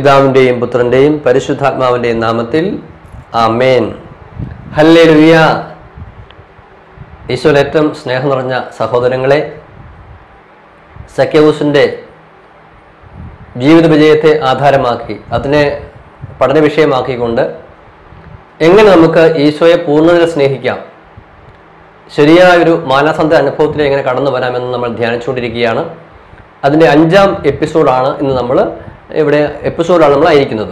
പിതാവിൻ്റെയും പുത്രൻ്റെയും പരിശുദ്ധാത്മാവിൻ്റെയും നാമത്തിൽ ആമേൻ ഹല്ലേ ലുയ ഈശോയിലേറ്റവും സ്നേഹം നിറഞ്ഞ സഹോദരങ്ങളെ സഖ്യവൂസിൻ്റെ ജീവിത വിജയത്തെ ആധാരമാക്കി അതിനെ പഠന വിഷയമാക്കിക്കൊണ്ട് എങ്ങനെ നമുക്ക് ഈശോയെ പൂർണ്ണതയിൽ സ്നേഹിക്കാം ശരിയായ ഒരു മാനസാന്ത അനുഭവത്തിൽ എങ്ങനെ കടന്നു വരാമെന്ന് നമ്മൾ ധ്യാനിച്ചുകൊണ്ടിരിക്കുകയാണ് അതിൻ്റെ അഞ്ചാം എപ്പിസോഡാണ് ഇന്ന് നമ്മൾ ഇവിടെ എപ്പിസോഡാണ് നമ്മൾ ആയിരിക്കുന്നത്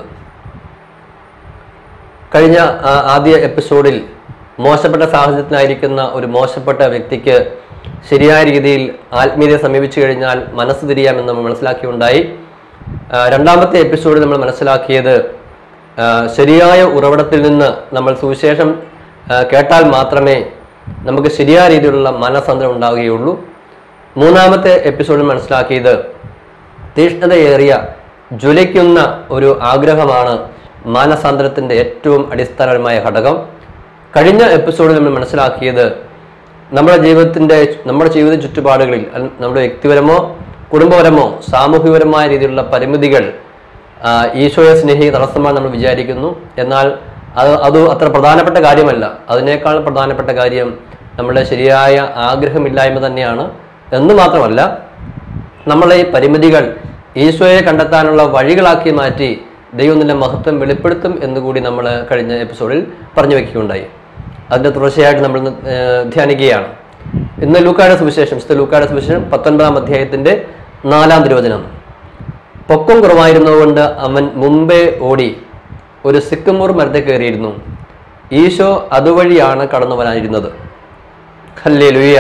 കഴിഞ്ഞ ആ, ആദ്യ എപ്പിസോഡിൽ മോശപ്പെട്ട സാഹചര്യത്തിലായിരിക്കുന്ന ഒരു മോശപ്പെട്ട വ്യക്തിക്ക് ശരിയായ രീതിയിൽ ആത്മീയതയെ സമീപിച്ചു കഴിഞ്ഞാൽ മനസ്സ് തിരിയാമെന്ന് നമ്മൾ മനസ്സിലാക്കിയുണ്ടായി ആ, രണ്ടാമത്തെ എപ്പിസോഡിൽ നമ്മൾ മനസ്സിലാക്കിയത് ആ, ശരിയായ ഉറവിടത്തിൽ നിന്ന് നമ്മൾ സുവിശേഷം ആ, കേട്ടാൽ മാത്രമേ നമുക്ക് ശരിയായ രീതിയിലുള്ള മനസ്സന്തരം ഉണ്ടാവുകയുള്ളൂ മൂന്നാമത്തെ എപ്പിസോഡിൽ മനസ്സിലാക്കിയത് തീഷ്ണതയേറിയ ജ്വലിക്കുന്ന ഒരു ആഗ്രഹമാണ് മാനസാന്തരത്തിൻ്റെ ഏറ്റവും അടിസ്ഥാനപരമായ ഘടകം കഴിഞ്ഞ എപ്പിസോഡിൽ നമ്മൾ മനസ്സിലാക്കിയത് നമ്മുടെ ജീവിതത്തിൻ്റെ നമ്മുടെ ജീവിത ചുറ്റുപാടുകളിൽ അൽ- നമ്മുടെ വ്യക്തിപരമോ കുടുംബപരമോ സാമൂഹികപരമായ രീതിയിലുള്ള പരിമിതികൾ ആ, ഈശോയെ സ്നേഹി തടസ്സമായി നമ്മൾ വിചാരിക്കുന്നു എന്നാൽ അത് അത് അത്ര പ്രധാനപ്പെട്ട കാര്യമല്ല അതിനേക്കാൾ പ്രധാനപ്പെട്ട കാര്യം നമ്മുടെ ശരിയായ ആഗ്രഹമില്ലായ്മ തന്നെയാണ് എന്ന് മാത്രമല്ല നമ്മളെ ഈ പരിമിതികൾ ഈശോയെ കണ്ടെത്താനുള്ള വഴികളാക്കി മാറ്റി ദൈവം നിന്റെ മഹത്വം വെളിപ്പെടുത്തും എന്നുകൂടി നമ്മൾ കഴിഞ്ഞ എപ്പിസോഡിൽ പറഞ്ഞു വെക്കുകയുണ്ടായി അതിൻ്റെ തുടർച്ചയായിട്ട് നമ്മൾ ഇന്ന്, ഏർ, ധ്യാനിക്കുകയാണ് ഇന്ന് ലൂക്കായുടെ സുവിശേഷം വിശുദ്ധ ലൂക്കായുടെ സുവിശേഷം പത്തൊൻപതാം അധ്യായത്തിന്റെ നാലാം തിരുവചനം പൊക്കം കുറവായിരുന്നതുകൊണ്ട് അവൻ മുമ്പേ ഓടി ഒരു സിക്കമൂർ മരത്തെ കയറിയിരുന്നു ഈശോ അതുവഴിയാണ് കടന്നു വരാനിരുന്നത് ഹല്ലേ ലുയ്യ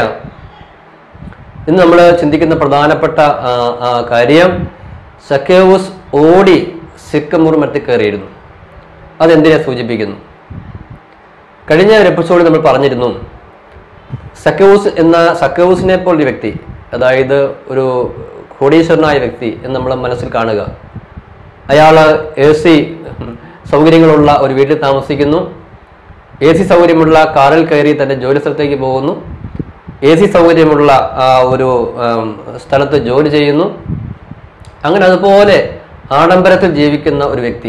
ഇന്ന് നമ്മൾ ചിന്തിക്കുന്ന പ്രധാനപ്പെട്ട ആ, ആ കാര്യം സക്കേവൂസ് ഓടി സിക്കമൂർ മരത്തിൽ കയറിയിരുന്നു അതെന്തിനെ സൂചിപ്പിക്കുന്നു കഴിഞ്ഞ ഒരു എപ്പിസോഡിൽ നമ്മൾ പറഞ്ഞിരുന്നു സക്കേവൂസ് എന്ന സക്കേവൂസിനെ പോലൊരു വ്യക്തി അതായത് ഒരു കോടീശ്വരനായ വ്യക്തി എന്ന് നമ്മൾ മനസ്സിൽ കാണുക അയാൾ എ സി സൗകര്യങ്ങളുള്ള ഒരു വീട്ടിൽ താമസിക്കുന്നു എ സി സൗകര്യമുള്ള കാറിൽ കയറി തൻ്റെ ജോലി സ്ഥലത്തേക്ക് പോകുന്നു എ സി സൗകര്യമുള്ള ആ, ഒരു ആം, സ്ഥലത്ത് ജോലി ചെയ്യുന്നു അങ്ങനെ അതുപോലെ ആഡംബരത്തിൽ ജീവിക്കുന്ന ഒരു വ്യക്തി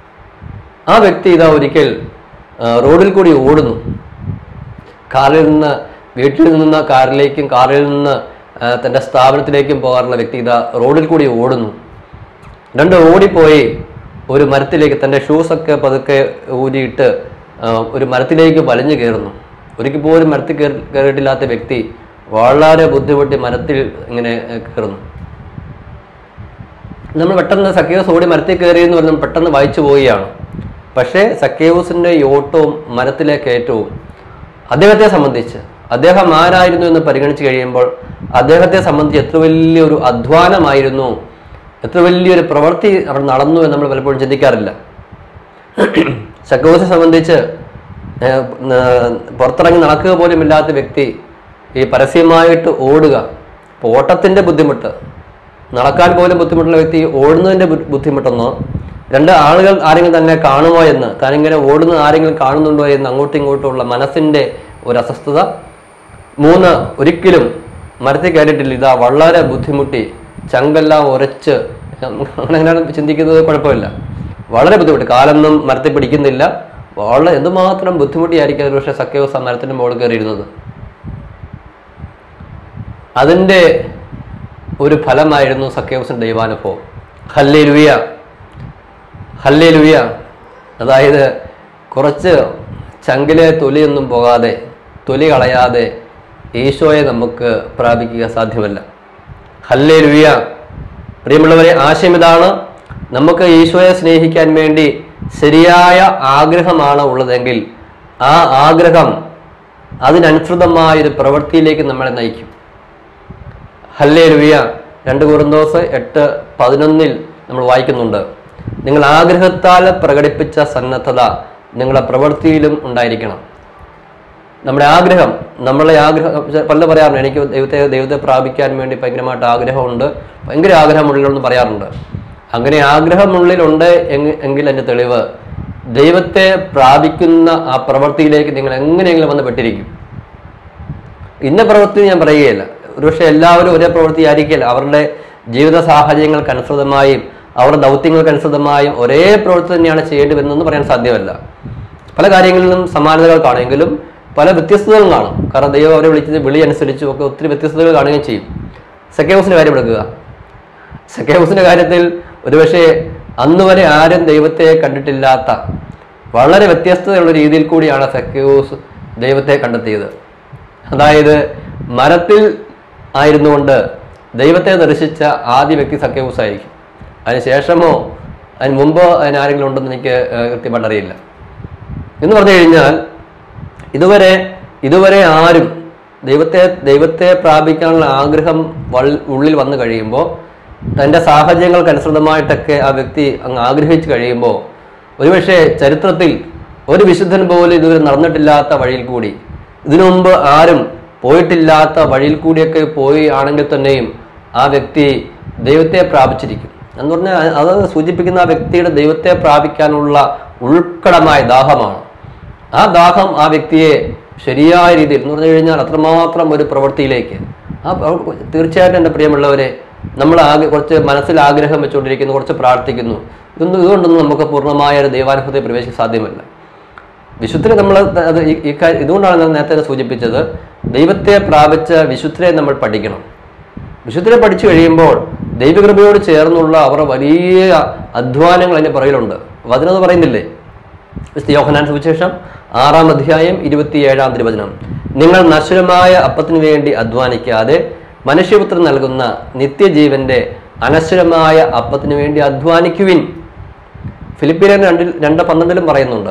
ആ വ്യക്തി ഇതാ ഒരിക്കൽ ആ, റോഡിൽ കൂടി ഓടുന്നു കാറിൽ നിന്ന് വീട്ടിൽ നിന്ന് കാറിലേക്കും കാറിൽ നിന്ന് ആ, തൻ്റെ സ്ഥാപനത്തിലേക്കും പോകാറുള്ള വ്യക്തി ഇതാ റോഡിൽ കൂടി ഓടുന്നു രണ്ട് ഓടിപ്പോയി ഒരു മരത്തിലേക്ക് തൻ്റെ ഷൂസൊക്കെ പതുക്കെ ഊരിയിട്ട് ആ, ഒരു മരത്തിലേക്ക് വലിഞ്ഞു കയറുന്നു ഒരിക്കൽ പോലും മരത്തിൽ കയറി കയറിയിട്ടില്ലാത്ത വ്യക്തി വളരെ ബുദ്ധിമുട്ടി മരത്തിൽ ഇങ്ങനെ ഏ, കയറുന്നു നമ്മൾ പെട്ടെന്ന് സക്കേവസ് ഓടി മരത്തിൽ കയറി എന്ന് പറഞ്ഞാൽ പെട്ടെന്ന് വായിച്ചു പോവുകയാണ് പക്ഷേ സക്കേവസിൻ്റെ ഈ ഓട്ടവും മരത്തിലെ കയറ്റവും അദ്ദേഹത്തെ സംബന്ധിച്ച് അദ്ദേഹം ആരായിരുന്നു എന്ന് പരിഗണിച്ച് കഴിയുമ്പോൾ അദ്ദേഹത്തെ സംബന്ധിച്ച് എത്ര വലിയൊരു അധ്വാനമായിരുന്നു എത്ര വലിയൊരു പ്രവൃത്തി അവിടെ നടന്നു എന്ന് നമ്മൾ പലപ്പോഴും ചിന്തിക്കാറില്ല സക്കോസിനെ സംബന്ധിച്ച് ഏഹ്, ഏഹ്, പുറത്തിറങ്ങി നടക്കുക പോലും ഇല്ലാത്ത വ്യക്തി ഈ പരസ്യമായിട്ട് ഓടുക ഇപ്പോൾ ഓട്ടത്തിൻ്റെ ബുദ്ധിമുട്ട് നടക്കാൻ പോലും ബുദ്ധിമുട്ടുള്ള വ്യക്തി ഓടുന്നതിൻ്റെ ബു- ബുദ്ധിമുട്ടെന്നോ രണ്ട് ആളുകൾ ആരെങ്കിലും തന്നെ കാണുമോ എന്ന് താനിങ്ങനെ ഓടുന്ന ആരെങ്കിലും കാണുന്നുണ്ടോ എന്ന് അങ്ങോട്ടും ഇങ്ങോട്ടും ഉള്ള മനസ്സിൻ്റെ ഒരു അസ്വസ്ഥത മൂന്ന് ഒരിക്കലും മരത്തിൽ കയറിയിട്ടില്ല ഇതാ വളരെ ബുദ്ധിമുട്ടി ചങ്കെല്ലാം ഉരച്ച് അങ്ങനെയാണ് ചിന്തിക്കുന്നത് കുഴപ്പമില്ല വളരെ ബുദ്ധിമുട്ട് കാലൊന്നും മരത്തിൽ പിടിക്കുന്നില്ല വളരെ എന്തുമാത്രം ബുദ്ധിമുട്ടിയായിരിക്കും ഒരു പക്ഷേ സഖ്യവസ് ആ മരത്തിൻ്റെ മുകളിൽ കയറിയിരുന്നത് അതിൻ്റെ ഒരു ഫലമായിരുന്നു സഖ്യവസിൻ്റെ ദൈവാനുഭവം ഹല്ലേ ലുവിയ ഹല്ലേ ലുവിയ അതായത് കുറച്ച് ചങ്കിലെ തൊലിയൊന്നും പോകാതെ തൊലി കളയാതെ ഈശോയെ നമുക്ക് പ്രാപിക്കുക സാധ്യമല്ല ഹല്ലേ ലുവിയ പ്രിയമുള്ളവരെ ആശയം ഇതാണ് നമുക്ക് ഈശോയെ സ്നേഹിക്കാൻ വേണ്ടി ശരിയായ ആഗ്രഹമാണ് ഉള്ളതെങ്കിൽ ആ ആഗ്രഹം അതിനനുസൃതമായ ഒരു പ്രവൃത്തിയിലേക്ക് നമ്മളെ നയിക്കും ഹല്ലേ ലുവിയ രണ്ട് കുറുന്തോസ് എട്ട് പതിനൊന്നിൽ നമ്മൾ വായിക്കുന്നുണ്ട് നിങ്ങൾ ആഗ്രഹത്താൽ പ്രകടിപ്പിച്ച സന്നദ്ധത നിങ്ങളുടെ പ്രവൃത്തിയിലും ഉണ്ടായിരിക്കണം നമ്മുടെ ആഗ്രഹം നമ്മളെ ആഗ്രഹം പല പറയാറുണ്ട് എനിക്ക് ദൈവത്തെ ദൈവത്തെ പ്രാപിക്കാൻ വേണ്ടി ഭയങ്കരമായിട്ട് ആഗ്രഹമുണ്ട് ഭയങ്കര ആഗ്രഹമുള്ളിലെന്ന് പറയാറുണ്ട് അങ്ങനെ ആഗ്രഹമുള്ളിലുണ്ട് എങ്- എങ്കിൽ എൻ്റെ തെളിവ് ദൈവത്തെ പ്രാപിക്കുന്ന ആ പ്രവൃത്തിയിലേക്ക് നിങ്ങൾ എങ്ങനെയെങ്കിലും വന്ന് പെട്ടിരിക്കും ഇന്ന പ്രവൃത്തി ഞാൻ പറയുകയില്ല ഒരുപക്ഷെ എല്ലാവരും ഒരേ പ്രവൃത്തി ആയിരിക്കില്ല അവരുടെ ജീവിത സാഹചര്യങ്ങൾക്ക് അനുസൃതമായി അവരുടെ ദൗത്യങ്ങൾക്കനുസൃതമായും ഒരേ പ്രവൃത്തി തന്നെയാണ് ചെയ്യേണ്ടി വരുന്നതെന്ന് പറയാൻ സാധ്യമല്ല പല കാര്യങ്ങളിലും സമാനതകൾ കാണുമെങ്കിലും പല വ്യത്യസ്തതകളും കാണും കാരണം ദൈവം അവരെ വിളിച്ചത് വിളി അനുസരിച്ചും ഒക്കെ ഒത്തിരി വ്യത്യസ്തതകൾ കാണുകയും ചെയ്യും സെക്കേവസിന്റെ കാര്യം എടുക്കുക സെക്കേവസിന്റെ കാര്യത്തിൽ ഒരുപക്ഷെ അന്ന് വരെ ആരും ദൈവത്തെ കണ്ടിട്ടില്ലാത്ത വളരെ വ്യത്യസ്തതയുള്ള രീതിയിൽ കൂടിയാണ് സെക്കേവസ് ദൈവത്തെ കണ്ടെത്തിയത് അതായത് മരത്തിൽ ആയിരുന്നുകൊണ്ട് ദൈവത്തെ ദർശിച്ച ആദ്യ വ്യക്തി സക്കേവൂസ് ആയിരിക്കും അതിന് ശേഷമോ അതിന് മുമ്പോ അതിന് ആരെങ്കിലും ഉണ്ടെന്ന് എനിക്ക് ഏഹ്, കൃത്യമായിട്ട് അറിയില്ല എന്ന് പറഞ്ഞു കഴിഞ്ഞാൽ ഇതുവരെ ഇതുവരെ ആരും ദൈവത്തെ ദൈവത്തെ പ്രാപിക്കാനുള്ള ആഗ്രഹം വൾ- ഉള്ളിൽ വന്നു കഴിയുമ്പോൾ തൻ്റെ സാഹചര്യങ്ങൾക്ക് അനുസൃതമായിട്ടൊക്കെ ആ വ്യക്തി അങ്ങ് ആഗ്രഹിച്ചു കഴിയുമ്പോൾ ഒരുപക്ഷെ ചരിത്രത്തിൽ ഒരു വിശുദ്ധൻ പോലും ഇതുവരെ നടന്നിട്ടില്ലാത്ത വഴിയിൽ കൂടി ഇതിനു മുമ്പ് ആരും പോയിട്ടില്ലാത്ത വഴിയിൽ കൂടിയൊക്കെ പോയി ആണെങ്കിൽ തന്നെയും ആ വ്യക്തി ദൈവത്തെ പ്രാപിച്ചിരിക്കും എന്ന് പറഞ്ഞാൽ അത് സൂചിപ്പിക്കുന്ന ആ വ്യക്തിയുടെ ദൈവത്തെ പ്രാപിക്കാനുള്ള ഉൾക്കടമായ ദാഹമാണ് ആ ദാഹം ആ വ്യക്തിയെ ശരിയായ രീതിയിൽ എന്ന് പറഞ്ഞു കഴിഞ്ഞാൽ അത്രമാത്രം ഒരു പ്രവൃത്തിയിലേക്ക് ആ പ്രവ- തീർച്ചയായിട്ടും എൻ്റെ പ്രിയമുള്ളവരെ നമ്മൾ ആകെ കുറച്ച് മനസ്സിൽ ആഗ്രഹം വെച്ചുകൊണ്ടിരിക്കുന്നു കുറച്ച് പ്രാർത്ഥിക്കുന്നു ഇതൊന്നും ഇതുകൊണ്ടൊന്നും നമുക്ക് പൂർണ്ണമായ ഒരു ദൈവാനുഭവത്തെ പ്രവേശിക്കാൻ സാധ്യമല്ല വിശുദ്ധരെ നമ്മൾ അത് ഈ- ഈ കാര്യം ഇതുകൊണ്ടാണ് ഞാൻ നേരത്തെ സൂചിപ്പിച്ചത് ദൈവത്തെ പ്രാപിച്ച വിശുദ്ധരെ നമ്മൾ പഠിക്കണം വിശുദ്ധരെ പഠിച്ചു കഴിയുമ്പോൾ ദൈവകൃപയോട് ചേർന്നുള്ള അവരുടെ വലിയ അധ്വാനങ്ങൾ അതിന്റെ പുറകിലുണ്ട് വചനം പറയുന്നില്ലേ വിശുദ്ധ യോഹനാൻ സുവിശേഷം ആറാം അധ്യായം ഇരുപത്തിയേഴാം തിരുവചനം നിങ്ങൾ നശ്വരമായ അപ്പത്തിനു വേണ്ടി അധ്വാനിക്കാതെ മനുഷ്യപുത്രൻ നൽകുന്ന നിത്യജീവന്റെ അനശ്വരമായ അപ്പത്തിനു വേണ്ടി അധ്വാനിക്കുവിൻ ഫിലിപ്പിയൻ രണ്ടിൽ രണ്ട് പന്ത്രണ്ടിലും പറയുന്നുണ്ട്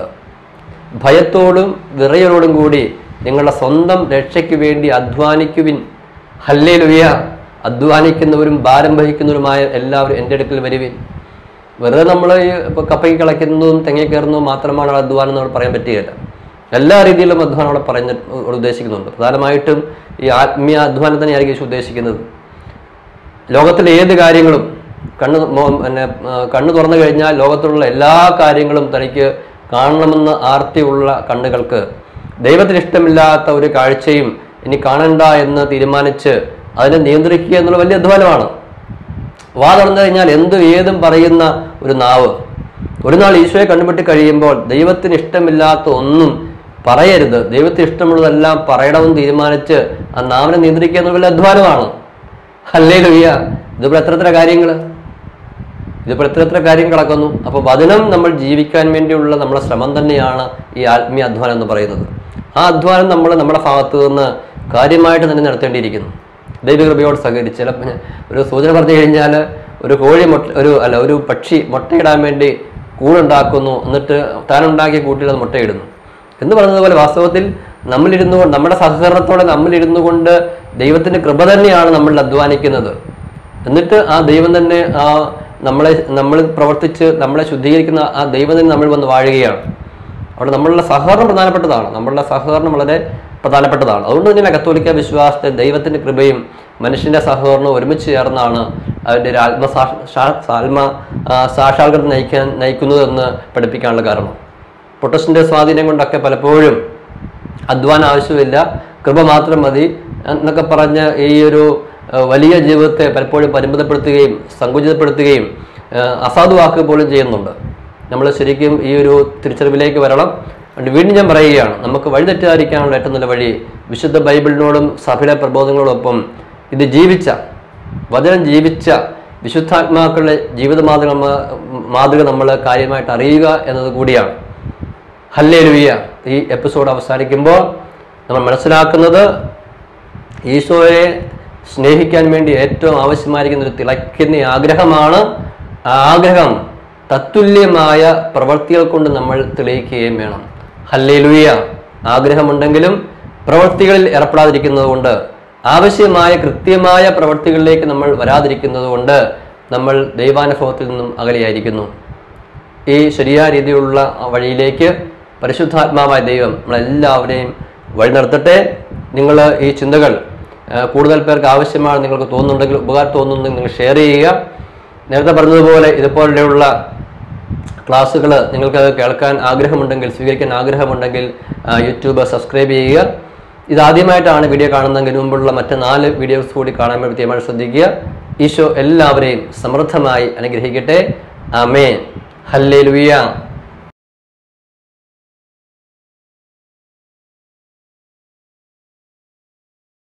ഭയത്തോടും വിറയലോടും കൂടി നിങ്ങളുടെ സ്വന്തം രക്ഷയ്ക്ക് വേണ്ടി അധ്വാനിക്കുവിൻ ഹല്ലേ ലുയ അധ്വാനിക്കുന്നവരും ഭാരം വഹിക്കുന്നവരുമായ എല്ലാവരും എൻ്റെ അടുക്കൽ വരുവിൻ വെറുതെ നമ്മൾ ഈ ഇപ്പോൾ കപ്പയ്ക്ക് കളയ്ക്കുന്നതും തെങ്ങി കയറുന്നതും മാത്രമാണ് അധ്വാനം എന്ന് പറയാൻ പറ്റുകയില്ല എല്ലാ രീതിയിലും അധ്വാനം അവിടെ പറഞ്ഞ അവിടെ ഉദ്ദേശിക്കുന്നുണ്ട് പ്രധാനമായിട്ടും ഈ ആത്മീയ അധ്വാനം തന്നെയായിരിക്കും യേശു ഉദ്ദേശിക്കുന്നത് ലോകത്തിലെ ഏത് കാര്യങ്ങളും കണ്ണ് മോ- പിന്നെ ആ, കണ്ണ് തുറന്നു കഴിഞ്ഞാൽ ലോകത്തിലുള്ള എല്ലാ കാര്യങ്ങളും തനിക്ക് കാണണമെന്ന് ആർത്തിയുള്ള കണ്ണുകൾക്ക് ദൈവത്തിന് ഇഷ്ടമില്ലാത്ത ഒരു കാഴ്ചയും ഇനി കാണണ്ട എന്ന് തീരുമാനിച്ച് അതിനെ നിയന്ത്രിക്കുക എന്നുള്ള വലിയ അധ്വാനമാണ് വാ തുറന്നു കഴിഞ്ഞാൽ എന്തും ഏതും പറയുന്ന ഒരു നാവ് ഒരു നാൾ ഈശോയെ കണ്ടുപിട്ടി കഴിയുമ്പോൾ ദൈവത്തിന് ഇഷ്ടമില്ലാത്ത ഒന്നും പറയരുത് ദൈവത്തിന് ഇഷ്ടമുള്ളതെല്ലാം പറയണമെന്ന് തീരുമാനിച്ച് ആ നാവിനെ നിയന്ത്രിക്കുക എന്നുള്ള വലിയ അധ്വാനമാണ് അല്ലേ ലുയ്യ ഇതിപ്പോൾ എത്ര എത്ര കാര്യങ്ങൾ ഇതിപ്പോൾ എത്ര എത്ര കാര്യം കിടക്കുന്നു അപ്പോൾ വചനം നമ്മൾ ജീവിക്കാൻ വേണ്ടിയുള്ള നമ്മുടെ ശ്രമം തന്നെയാണ് ഈ ആത്മീയ അധ്വാനം എന്ന് പറയുന്നത് ആ അധ്വാനം നമ്മൾ നമ്മുടെ ഭാഗത്ത് നിന്ന് കാര്യമായിട്ട് തന്നെ നടത്തേണ്ടിയിരിക്കുന്നു ദൈവകൃപയോട് സഹകരിച്ച് ചിലപ്പോൾ ഞാൻ ഒരു സൂചന പറഞ്ഞു കഴിഞ്ഞാൽ ഒരു കോഴി മുട്ട ഒരു അല്ല ഒരു പക്ഷി മുട്ടയിടാൻ വേണ്ടി കൂടുണ്ടാക്കുന്നു എന്നിട്ട് താനുണ്ടാക്കിയ കൂട്ടിൽ അത് മുട്ടയിടുന്നു എന്ന് പറഞ്ഞതുപോലെ വാസ്തവത്തിൽ നമ്മളിരുന്നു കൊണ്ട് നമ്മുടെ സഹകരണത്തോടെ നമ്മളിരുന്നു കൊണ്ട് ദൈവത്തിന്റെ കൃപ തന്നെയാണ് നമ്മൾ അധ്വാനിക്കുന്നത് എന്നിട്ട് ആ ദൈവം തന്നെ ആ നമ്മളെ നമ്മൾ പ്രവർത്തിച്ച് നമ്മളെ ശുദ്ധീകരിക്കുന്ന ആ ദൈവം തന്നെ നമ്മൾ വന്ന് വാഴുകയാണ് അവിടെ നമ്മളുടെ സഹകരണം പ്രധാനപ്പെട്ടതാണ് നമ്മളുടെ സഹകരണം വളരെ പ്രധാനപ്പെട്ടതാണ് അതുകൊണ്ട് തന്നെ കത്തോലിക്ക വിശ്വാസത്തെ ദൈവത്തിന്റെ കൃപയും മനുഷ്യന്റെ സഹകരണവും ഒരുമിച്ച് ചേർന്നാണ് അതിൻ്റെ ഒരു ആത്മസാ ശാ- ആത്മ ആ, സാക്ഷാത്കരണം നയിക്കാൻ നയിക്കുന്നതെന്ന് പഠിപ്പിക്കാനുള്ള കാരണം പൊട്ടസിന്റെ സ്വാധീനം കൊണ്ടൊക്കെ പലപ്പോഴും അധ്വാനം ആവശ്യമില്ല കൃപ മാത്രം മതി എന്നൊക്കെ പറഞ്ഞ് ഈ ഒരു ഏഹ്, വലിയ ജീവിതത്തെ പലപ്പോഴും പരിമിതപ്പെടുത്തുകയും സങ്കുചിതപ്പെടുത്തുകയും ഏഹ്, അസാധുവാക്കുക പോലും ചെയ്യുന്നുണ്ട് നമ്മൾ ശരിക്കും ഈ ഒരു തിരിച്ചറിവിലേക്ക് വരണം അതുകൊണ്ട് വീണ്ടും ഞാൻ പറയുകയാണ് നമുക്ക് വഴി തെറ്റാതിരിക്കാനുള്ള ഏറ്റവും നല്ല വഴി വിശുദ്ധ ബൈബിളിനോടും സഭയിലെ പ്രബോധങ്ങളോടൊപ്പം ഇത് ജീവിച്ച വചനം ജീവിച്ച വിശുദ്ധാത്മാക്കളുടെ ജീവിത മാതൃക നമ്മ- മാതൃക നമ്മൾ കാര്യമായിട്ട് അറിയുക എന്നത് കൂടിയാണ് ഹല്ലേ ഈ എപ്പിസോഡ് അവസാനിക്കുമ്പോൾ നമ്മൾ മനസ്സിലാക്കുന്നത് ഈശോയെ സ്നേഹിക്കാൻ വേണ്ടി ഏറ്റവും ആവശ്യമായിരിക്കുന്ന ഒരു തിളയ്ക്കുന്ന ആഗ്രഹമാണ് ആ ആഗ്രഹം തത്തുല്യമായ പ്രവൃത്തികൾ കൊണ്ട് നമ്മൾ തെളിയിക്കുകയും വേണം ഹല്ലേ ആഗ്രഹമുണ്ടെങ്കിലും പ്രവൃത്തികളിൽ ഏർപ്പെടാതിരിക്കുന്നത് കൊണ്ട് ആവശ്യമായ കൃത്യമായ പ്രവൃത്തികളിലേക്ക് നമ്മൾ വരാതിരിക്കുന്നത് കൊണ്ട് നമ്മൾ ദൈവാനുഭവത്തിൽ നിന്നും അകലെയായിരിക്കുന്നു ഈ ശരിയായ രീതിയിലുള്ള ആ വഴിയിലേക്ക് പരിശുദ്ധാത്മാവായ ദൈവം നമ്മളെല്ലാവരെയും വഴി നടത്തട്ടെ നിങ്ങൾ ഈ ചിന്തകൾ ആ, കൂടുതൽ പേർക്ക് ആവശ്യമാണ് നിങ്ങൾക്ക് തോന്നുന്നുണ്ടെങ്കിൽ ഉപകാരം തോന്നുന്നുണ്ടെങ്കിൽ നിങ്ങൾ ഷെയർ ചെയ്യുക നേരത്തെ പറഞ്ഞതുപോലെ ഇതുപോലെയുള്ള ക്ലാസ്സുകൾ നിങ്ങൾക്ക് കേൾക്കാൻ ആഗ്രഹമുണ്ടെങ്കിൽ സ്വീകരിക്കാൻ ആഗ്രഹമുണ്ടെങ്കിൽ ആ, യൂട്യൂബ് സബ്സ്ക്രൈബ് ചെയ്യുക ഇതാദ്യമായിട്ടാണ് വീഡിയോ കാണുന്നതെങ്കിൽ മുമ്പുള്ള മറ്റ് നാല് വീഡിയോസ് കൂടി കാണാൻ വേണ്ടി തീരുമാനം ശ്രദ്ധിക്കുക ഈശോ എല്ലാവരെയും സമൃദ്ധമായി അനുഗ്രഹിക്കട്ടെ ആമേൻ ഹല്ലേ